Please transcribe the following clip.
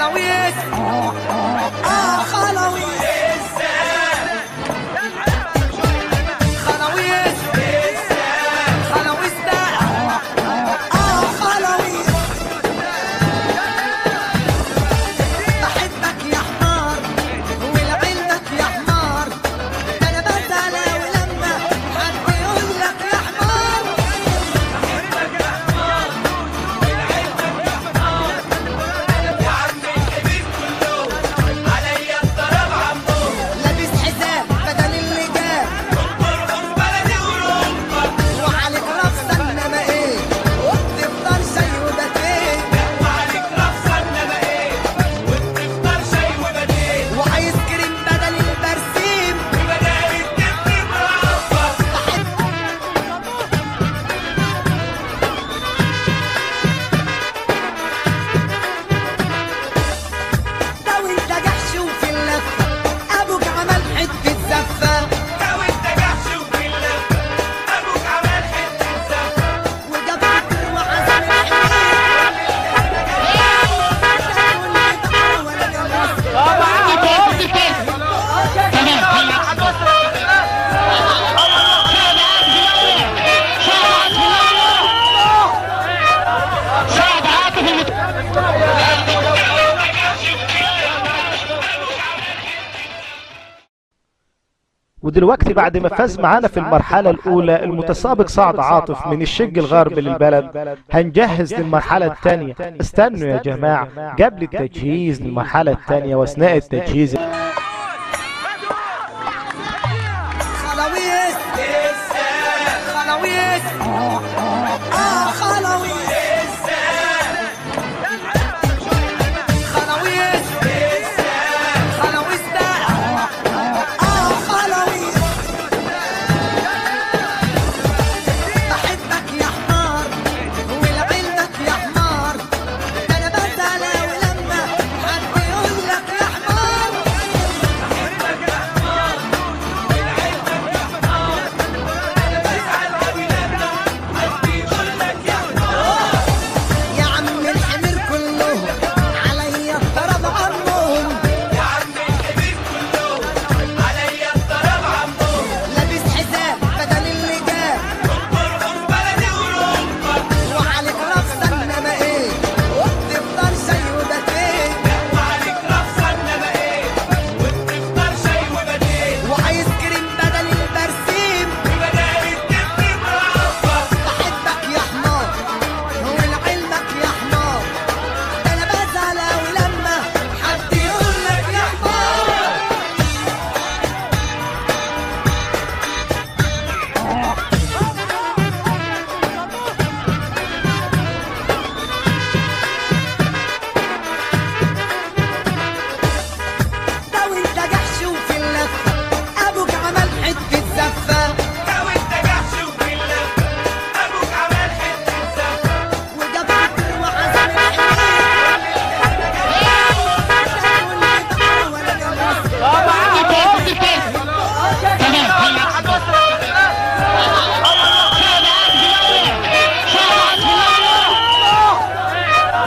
خلاويص اه خلاويص خلاويص خلاويص ده اه خلاويص بحبك يا حمار ولعلمك يا حمار ده انا بزعل ولما حد يقول لك يا حمار لابس حزام بدل اللي جاب وعليك رفصة انما ايه وبتفضل شي وبدين وعايز كريم بدل البرسيم ده وانت جحش وفي اللفة ابوك عمل حتة زفة وجاب فكر وعزم ودلوقتي بعد ما فاز معانا في المرحلة الأولى المتسابق سعد عاطف من الشق الغربي للبلد هنجهز للمرحلة الثانية استنوا يا جماعة قبل التجهيز للمرحلة الثانية وأثناء التجهيز خلاويص خلاويص